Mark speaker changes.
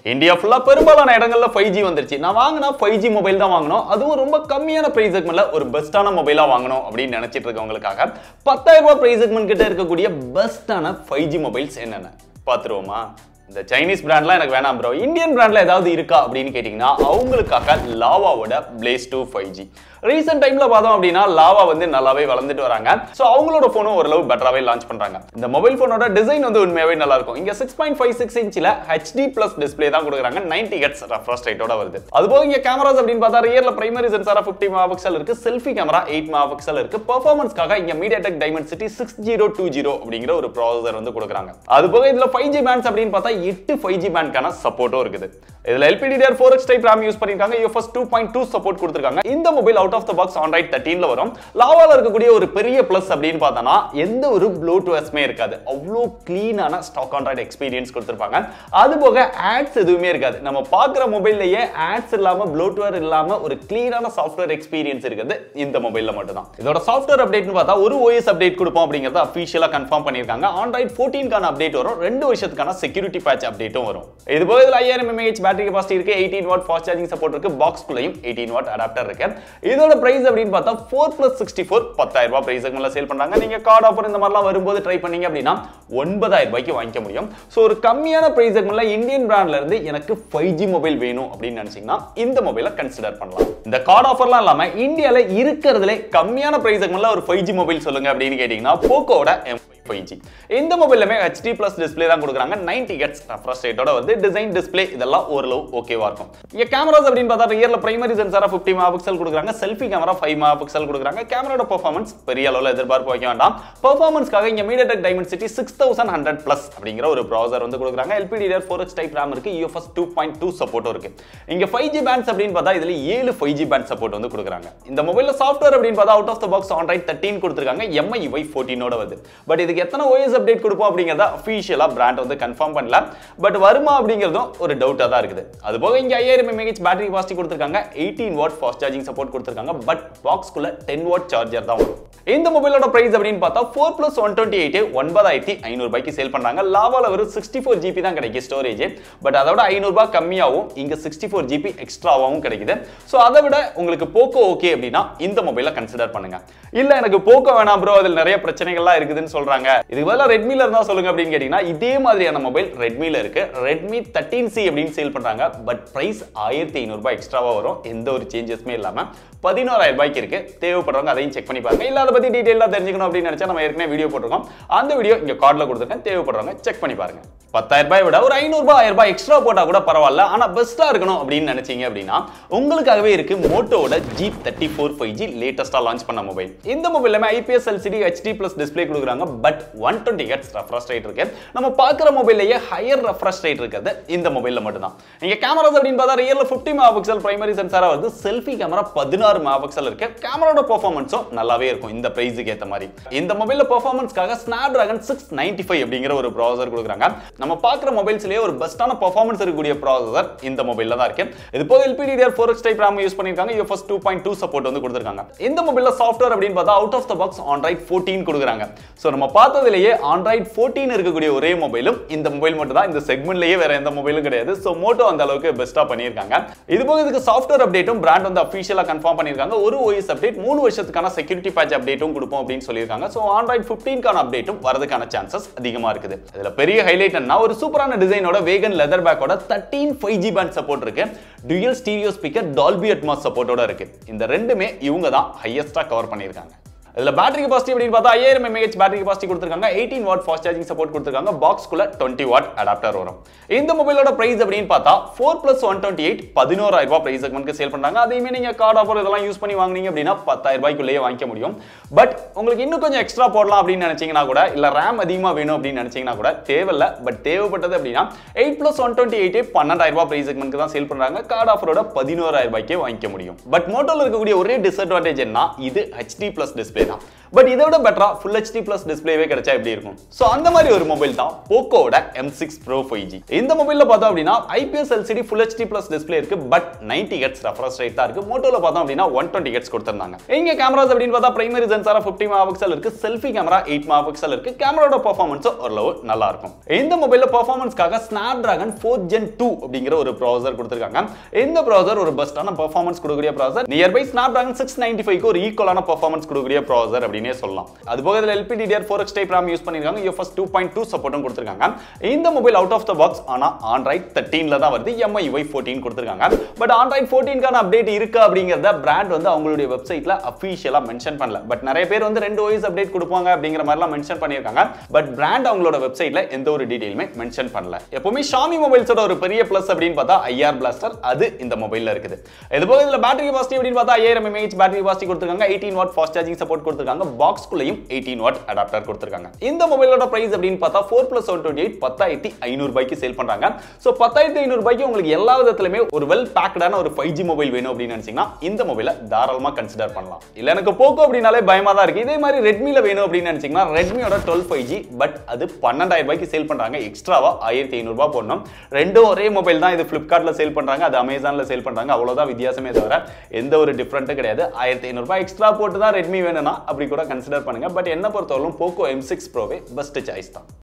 Speaker 1: India ஃபுல்லா பெரும்பாலான இடங்கள்ல ஃபைவ் ஜி வந்துருச்சு நான் வாங்கினா ஃபைவ் ஜி மொபைல் தான் வாங்கணும் அதுவும் ரொம்ப கம்மியான பிரைஸ் செக்மெண்ட்ல ஒரு பெஸ்ட்டான மொபைலா வாங்கணும் அப்படின்னு நினைச்சிட்டு இருக்கவங்களுக்காக பத்தாயிரம் ரூபாய் பிரைஸ் செக்மெண்ட் கிட்ட இருக்கக்கூடிய பெஸ்ட்டான ஃபைவ் ஜி மொபைல்ஸ் என்னென்ன பார்த்துருவோமா இந்த சைனீஸ் பிராண்ட்லாம் எனக்கு வேணாம் ப்ரோ இந்தியன் பிராண்ட்ல ஏதாவது இருக்கா அப்படின்னு கேட்டிங்கன்னா அவங்களுக்காக லாவாவோட blaze two five G recent டைம்ல பார்த்தோம் அப்படின்னா லாவா வந்து நல்லாவே வளர்ந்துட்டு வராங்க ஸோ அவங்களோட ஃபோனும் ஓரளவு பெட்டராகவே லான்ச் பண்றாங்க இந்த மொபைல் ஃபோனோட டிசைன் வந்து உண்மையாவே நல்லா இருக்கும் இங்க சிக்ஸ் பாயிண்ட் ஃபைவ் சிக்ஸ் இன்ச்சில் ஹெச்டி பிளஸ் டிஸ்பிளே தான் கொடுக்குறாங்க நைன்டி ஹெட்ஸ் ரெஃப்ரெஷ் ரேட்டோட வருது அது போக இங்க கேமராஸ் அப்படின்னு பார்த்தா ரியர்ல பிரைமரி சென்சாரா ஃபிஃப்டி மெகா பிக்சல் இருக்கு selfie camera eight mega pixel இருக்கு பெர்ஃபார்மன்ஸ்க்காக இங்க MediaTek Dimensity six zero two zero அப்படிங்கிற ஒரு ப்ராசஸர் வந்து கொடுக்குறாங்க அது போக இதுல ஃபைவ் ஜி பேண்ட்ஸ் அப்படின்னு பார்த்தா எட்டு ஃபைவ் ஜி பேண்ட்கான சப்போர்ட்டும் இருக்குது இதுல LPDDR four X type RAM use பண்ணிருக்காங்க UFS two point two support கொடுத்துருக்காங்க இந்த mobile out of the box Android தேர்ட்டீன்ல வரும் லாவால இருக்கக்கூடிய ஒரு பெரிய பிளஸ் அப்படின்னு பார்த்தோம்னா எந்த ஒரு ப்ளூடூஎஸ்மே இருக்காது அவ்வளோ கிளீனான ஸ்டாக் ஆண்ட்ராய்டு எக்ஸ்பீரியன்ஸ் கொடுத்துருப்பாங்க அது போக ஆட்ஸ் எதுவுமே இருக்காது நம்ம பார்க்குற மொபைல்லையே ஆட்ஸ் இல்லாம ப்ளூடூவர் இல்லாம ஒரு கிளீனான சாஃப்ட்வேர் எக்ஸ்பீரியன்ஸ் இருக்குது இந்த மொபைல்ல மட்டும் தான் இதோட சாஃப்ட்வேர் அப்டேட்னு பார்த்தா ஒரு ஓஎஸ் அப்டேட் கொடுப்போம் அப்படிங்கறத அஃபிஷியலா கன்ஃபார்ம் பண்ணிருக்காங்க ஆண்ட்ராய்ட் ஃபோர்டீன்கான அப்டேட் வரும் ரெண்டு வருஷத்துக்கான செக்யூரிட்டி பேட்ச் அப்டேட்டும் வரும் இது போக இதுல ஐயாயிரம் எம்ஏஹெச் பேட்டரி கெபாசிட்டி இருக்கு eighteen watt fast charging support இருக்கு பாக்ஸ்குள்ளேயும் எயிட்டீன் வாட் அடாப்டர் இருக்கு இதோட பிரைஸ் அப்படின்னு பார்த்தா ஃபோர் பிளஸ் சிக்ஸ்டி ஃபோர் பத்தாயிரம் ரூபாய் பிரைஸ் மேல சேல் பண்றாங்க நீங்க கார்டு ஆஃபர் இந்த மாதிரிலாம் வரும்போது ட்ரை பண்ணீங்க அப்படின்னா ஒன்பதாயிரம் ரூபாய்க்கு வாங்கிக்க முடியும் ஸோ ஒரு கம்மியான பிரைஸ் மேல இந்தியன் பிராண்ட்ல இருந்து எனக்கு ஃபைவ் ஜி மொபைல் வேணும் அப்படின்னு நினைச்சீங்கன்னா இந்த மொபைலை கன்சிடர் பண்ணலாம் இந்த கார்டு ஆஃபர்லாம் இல்லாம இந்தியால இருக்கிறதுல கம்மியான பிரைஸ் மேல ஒரு ஃபைவ் ஜி மொபைல் சொல்லுங்க அப்படின்னு கேட்டீங்கன்னா போக்கோட எம் ஃபைவ் ஜி இந்த மொபைலுமே ஹெச்டி பிளஸ் டிஸ்பிளே தான் கொடுக்குறாங்க நைன்டி ஹெட்ஸ் ரெஃப்ரெஷ் ரேட்டோட வந்து டிசைன் டிஸ்பிளே இதெல்லாம் ஓரளவு ஓகேவா இருக்கும் இங்க கேமராஸ் அப்படின்னு பார்த்தா ரியர்ல பிரைமரி சென்சாரா ஃபிஃப்டி மெகா பிக்சல் கொடுக்குறாங்க selfie camera five mega pixel கொடுக்குறாங்க கேமராட பெர்ஃபார்மன்ஸ் பெரிய அளவில் எதிர்பார்ப்பு வைக்க வேண்டாம் பெர்ஃபார்மன்ஸ்க்காக இங்க MediaTek Dimensity six thousand hundred plus அப்படிங்கிற ஒரு ப்ரௌசர் வந்து கொடுக்குறாங்க LPDDR four X type RAM இருக்கு யூஎஃப்எஸ் டூ பாயிண்ட் டூ சப்போர்ட்டும் இருக்கு இங்க ஃபைவ் ஜி பேண்ட்ஸ் அப்படின்னு பார்த்தா இதுல ஏழு ஃபைவ் ஜி பேண்ட் சப்போர்ட் வந்து கொடுக்குறாங்க இந்த மொபைல்ல சாஃப்ட்வேர் அப்படின்னு பார்த்தா out of the box Android thirteen கொடுத்துருக்காங்க எம்ஐ ஒய் ஃபோர்டீனோட வருது பட் இதுக்கு எத்தனை ஓஎஸ் அப்டேட் கொடுப்போம் அப்படிங்கிறத அஃபீஷியலாக பிராண்ட் வந்து கன்ஃபார்ம் பண்ணல பட் வருமா அப்படிங்கிறதும் ஒரு டவுட்டாக தான் இருக்குது அது போக இங்கே ஐயாயிரம் எம்ஏஹெச் பேட்டரி கெபாசிட்டி கொடுத்துருக்காங்க eighteen watt fast charging support கொடுத்துருக்காங்க பட் பாக்ஸ்க்குள்ள டென் வாட் சார்ஜர் தான் வரும் இந்த மொபைலோட பிரைஸ் அப்படின்னு பார்த்தா four plus one twenty eight ஒன்பதாயிரத்தி ஐநூறு ரூபாய்க்கு சேல் பண்றாங்க லாவால ஒரு சிக்ஸ்டி ஃபோர் ஜிபி தான் கிடைக்கும் ஸ்டோரேஜ் பட் அதோட ஐநூறுபா கம்மியாகவும் இங்க சிக்ஸ்டி ஃபோர் ஜிபி எக்ஸ்ட்ராவாகவும் கிடைக்குது ஸோ அதை விட உங்களுக்கு போக்கோ ஓகே அப்படின்னா இந்த மொபைலை கன்சிடர் பண்ணுங்க இல்ல எனக்கு போக்கோ வேணாம் ப்ரோ அதில் நிறைய பிரச்சனைகள்லாம் இருக்குதுன்னு சொல்றாங்க இதுக்கு பதிலாக ரெட்மில இருந்தா சொல்லுங்க அப்படின்னு கேட்டீங்கன்னா இதே மாதிரியான மொபைல் ரெட்மில இருக்கு ரெட்மி தேர்ட்டீன் சி அப்படின்னு சேல் பண்றாங்க பட் பிரைஸ் ஆயிரத்தி ஐநூறுபா எக்ஸ்ட்ராவா வரும் எந்த ஒரு சேஞ்சஸுமே இல்லாம பதினோராயிரம் ரூபாய்க்கு இருக்கு தேவைப்படுறவங்க அதையும் செக் பண்ணி பாருங்க இல்ல அதை பத்தி டீடைலா தெரிஞ்சுக்கணும் அப்படின்னு நினைச்சா நம்ம ஏற்கனவே வீடியோ போட்டிருக்கோம் அந்த வீடியோ இங்க கார்டில் கொடுத்துருக்கேன் தேவைப்படுறவங்க செக் பண்ணி பாருங்க பத்தாயிரம் ரூபாய் விட ஒரு ஐநூறு ரூபாய் ஆயிரம் ரூபாய் எக்ஸ்ட்ரா போட்டா கூட பரவாயில்ல ஆனா பெஸ்டா இருக்கணும் அப்படின்னு நினைச்சீங்க அப்படின்னா உங்களுக்காகவே இருக்கு மோட்டோட G thirty four five G லேட்டஸ்டா லான்ச் பண்ண மொபைல் இந்த மொபைலுமே IPS LCD HD plus display கொடுக்குறாங்க but one twenty hertz refresh rate இருக்கு நம்ம பார்க்குற மொபைல்லையே ஹையர் ரெஃப்ரெஷ் ரேட் இருக்கிறது இந்த மொபைல்ல மட்டும் தான் நீங்க கேமராஸ் அப்படின்னு பார்த்தா ரியல்ல ஃபிஃப்டி மெகா பிக்சல் பிரைமரி சென்சாரா வருது செல்ஃபி கேமரா பதினாறு மெகா பிக்சல் இருக்கு கேமராவோட பெர்ஃபார்மன்ஸும் நல்லாவே இருக்கும் இந்த பிரைஸுக்கு ஏற்ற மாதிரி இந்த மொபைல்ல பெர்ஃபார்மன்ஸ்க்காக Snapdragon six ninety five அப்படிங்கிற ஒரு ப்ராசர் கொடுக்குறாங்க நம்ம பார்க்குற மொபைல்ஸ்லேயே ஒரு பெஸ்ட்டான பெர்ஃபார்மன்ஸ் இருக்கக்கூடிய ப்ராசஸர் இந்த மொபைல்ல தான் இருக்கு இது போக LPDDR four X type RAM use பண்ணிருக்காங்க UFS two point two support வந்து கொடுத்துருக்காங்க இந்த மொபைல்ல சாஃப்ட்வேர் அப்படின்னு பார்த்தா out of the box Android fourteen கொடுக்குறாங்க ஸோ நம்ம பார்த்ததுலேயே ஆண்ட்ராய்ட் ஃபோர்டீன் இருக்கக்கூடிய ஒரே மொபைலும் இந்த மொபைல் மட்டும் தான் இந்த செக்மெண்ட்லேயே வேற எந்த மொபைலும் கிடையாது ஸோ மோட்டோ அந்த அளவுக்கு பெஸ்ட்டாக பண்ணியிருக்காங்க இது போக இதுக்கு சாஃப்ட்வேர் அப்டேட்டும் பிராண்ட் வந்து அஃபிஷியலாக கன்ஃபார்ம் பண்ணியிருக்காங்க ஒரு ஓஎஸ் அப்டேட் மூணு வருஷத்துக்கான செக்யூரிட்டி பேட்ச் அப்டேட்டும் கொடுப்போம் அப்படின்னு சொல்லியிருக்காங்க ஸோ ஆண்ட்ராய்ட் ஃபிஃப்டீன்கான அப்டேட்டும் வரதுக்கான சான்சஸ் அதிகமாக இருக்குது இதுல பெரிய ஹைலைட் என்ன ஒரு சூப்பரான டிசைனோட வேகன் லெதர் பேக்கோட thirteen five G band support இருக்கு dual stereo speaker Dolby Atmos சப்போர்ட்டோட இருக்கு இந்த ரெண்டுமே இவங்க தான் ஹையஸ்டா கவர் பண்ணியிருக்காங்க இதுல பேட்டரி கெபாசிட்டி அப்படின்னு பார்த்தா ஐயாயிரம் எம்ஏஹெச் பேட்டரி கெபாசிட்டி கொடுத்துருக்காங்க eighteen watt fast charging support கொடுத்துருக்காங்க பாக்ஸ்க்குள்ள டுவெண்ட்டி வாட் அடாப்டர் வரும் இந்த மொபைலோட பிரைஸ் அப்படின்னு பார்த்தா four plus one twenty eight பதினோராயிரம் ரூபாய் பிரைஸ் செக்மெண்ட்க்கு சேல் பண்றாங்க அதையுமே நீங்க கார்டு ஆஃபர் இதெல்லாம் யூஸ் பண்ணி வாங்குனீங்க அப்படின்னா பத்தாயிரம் ரூபாய்க்குள்ளேயே வாங்கிக்க முடியும் பட் உங்களுக்கு இன்னும் கொஞ்சம் எக்ஸ்ட்ரா போடலாம் அப்படின்னு நினைச்சீங்கன்னா கூட இல்ல ரேம் அதிகமா வேணும் அப்படின்னு நினைச்சீங்கன்னா கூட தேவையில்ல பட் தேவைப்பட்டது அப்படின்னா எயிட் பிளஸ் ஒன் டுவெண்ட்டி எயிட்டே பன்னெண்டாயிரம் ரூபாய் பிரைஸ் செக்மெண்ட்க்கு தான் சேல் பண்றாங்க கார்டு ஆஃபரோட பதினோராயிரம் ரூபாய்க்கே வாங்கிக்க முடியும் பட் மோட்டோல இருக்கக்கூடிய ஒரே டிஸ்அட்வான்டேஜ் என்ன இது ஹெச்டி பிளஸ் டிஸ்பிளே தான் பட் இதை விட பெட்டரா ஃபுல் ஹெச்டி பிளஸ் டிஸ்பிளேவே கிடைச்சா எப்படி இருக்கும் ஸோ அந்த மாதிரி ஒரு மொபைல் தான் போக்கோட M six pro five G இந்த மொபைலில் பார்த்தோம் அப்படின்னா IPS LCD full HD plus display இருக்கு but ninety hertz refresh rate தான் இருக்கு மோட்டோல பார்த்தோம் அப்படின்னா ஒன் டுவெண்ட்டி ஹெட்ஸ் கொடுத்திருந்தாங்க இங்க கேமராஸ் அப்படின்னு பார்த்தா பிரைமரி சென்சாரா ஃபிஃப்டி மெகா பிக்சல் இருக்கு selfie camera eight mega pixel இருக்கு கேமராவோட பர்ஃபார்மன்ஸும் ஓரளவு நல்லா இருக்கும் இந்த மொபைலில் பர்ஃபார்மன்ஸ்க்காக Snapdragon four Gen two அப்படிங்கிற ஒரு ப்ரௌசர் கொடுத்திருக்காங்க இந்த ப்ரௌசர் ஒரு பெஸ்டான பர்ஃபார்மன்ஸ் கொடுக்கக்கூடிய processor nearby Snapdragon six ninety five ஒரு ஈக்குவலான பர்ஃபார்மன்ஸ் கொடுக்கக்கூடிய ப்ரௌசர் அப்படின்னே சொல்லலாம் அது போக இதில் LPDDR four X type RAM use பண்ணிருக்காங்க யூஎஃப்எஸ் டூ பாயிண்ட் டூ சப்போர்ட்டும் கொடுத்திருக்காங்க இந்த mobile out of the box ஆனா ஆண்ட்ராய்ட் தேர்ட்டீன்ல தான் வருது எம்ஐ யூஐ ஃபோர்டீன் கொடுத்திருக்காங்க பட் ஆண்ட்ராய்ட் ஃபோர்டீன்கான அப்டேட் இருக்கு அப்படிங்கிறத பிராண்ட் வந்து அவங்களுடைய வெப்சைட்ல அஃபீஷியலா மென்ஷன் பண்ணல பட் நிறைய பேர் வந்து ரெண்டு ஓஎஸ் அப்டேட் கொடுப்பாங்க அப்படிங்கிற மாதிரிலாம் மென்ஷன் பண்ணியிருக்காங்க பட் பிராண்ட் அவங்களோட வெப்சைட்ல எந்த ஒரு டீடைலுமே மென்ஷன் பண்ணல எப்பவுமே ஷாமி மொபைல்ஸோட ஒரு பெரிய பிளஸ் அப்படின்னு பார்த்தா ஐஆர் பிளாஸ்டர் அது இந்த மொபைல்ல இருக்குது இது போக இதுல பேட்டரி கெபாசிட்டி அப்படின்னு பார்த்தா ஐயாயிரம் எம்ஏஹெச் பேட்டரி கெபாசிட்டி கொடுத்திருக்காங்க eighteen watt fast charging support கொடுத்திருக்காங்க பாக்ஸ்குள்ளேயும் எயிட்டீன் வாட் அடாப்டர் கொடுத்திருக்காங்க இந்த மொபைலோட பிரைஸ் அப்படின்னு பார்த்தா four plus one twenty eight பத்தாயிரத்தி ஐநூறு ரூபாய்க்கு சேல் பண்றாங்க ஸோ பத்தாயிரத்தி ஐநூறு ரூபாய்க்கு உங்களுக்கு எல்லா விதத்திலுமே ஒரு வெல் பேக்கடான ஒரு ஃபைவ் ஜி மொபைல் வேணும் அப்படின்னு நினைச்சீங்கன்னா இந்த மொபைலை தாராளமா கன்சிடர் பண்ணலாம் இல்ல எனக்கு போக்கோ அப்படின்னாலே பயமா தான் இருக்கு இதே மாதிரி ரெட்மில வேணும் அப்படின்னு நினைச்சீங்கன்னா ரெட்மியோட டுவெல் ஃபைவ் ஜி பட் அது பன்னெண்டாயிரம் ரூபாய்க்கு சேல் பண்றாங்க எக்ஸ்ட்ராவா ஆயிரத்தி ஐநூறு ரூபாய் போடணும் ரெண்டும் ஒரே மொபைல் தான் இது பிளிப்கார்ட்ல சேல் பண்றாங்க அது அமேசான்ல சேல் பண்றாங்க அவ்வளவுதான் வித்தியாசமே தவிர எந்த ஒரு டிஃப்ரெண்ட்டும் கிடையாது ஆயிரத்தி ஐநூறு ரூபாய் எக்ஸ்ட்ரா போட்டு தான் ரெட்மி வேணும்னா அப்படி கூட கன்சிடர் பண்ணுங்க பட் என்ன பொறுத்தவரைக்கும் போக்கோ எம் சிக்ஸ் ப்ரோவே பெஸ்ட் சாய்ஸ் தான்